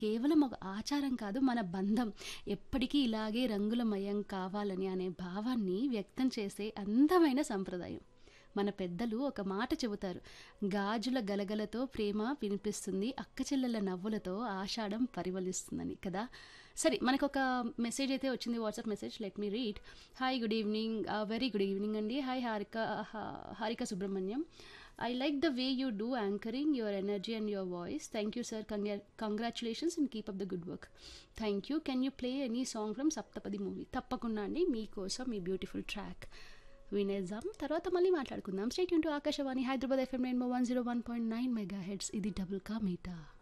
కేవలం ఒక ఆచారం కాదు మన బంధం ఎప్పటికీ ఇలాగే రంగులమయం కావాలని అనే భావాన్ని వ్యక్తం చేసే అందమైన సంప్రదాయం మన పెద్దలు ఒక మాట చెబుతారు గాజుల గలగలతో ప్రేమ వినిపిస్తుంది అక్క చెల్లెల నవ్వులతో ఆషాఢం పరిమళిస్తుందని కదా సరే మనకు ఒక మెసేజ్ అయితే వచ్చింది WhatsApp message let me read hi good evening very good evening అండి hi Harika Harika Subrahmanyam I like the way you do anchoring, your energy and your voice. Thank you, sir. Congra- congratulations and keep up the good work. Thank you. Can you play any song from Saptapadi movie తప్పకుండా అండి మీకోసం మీ beautiful track వినేద్దాం తర్వాత మళ్ళీ మాట్లాడుకుందాం stay tuned to Akashvani Hyderabad FM nine one zero one point nine mega hits ఇది double కా మీటా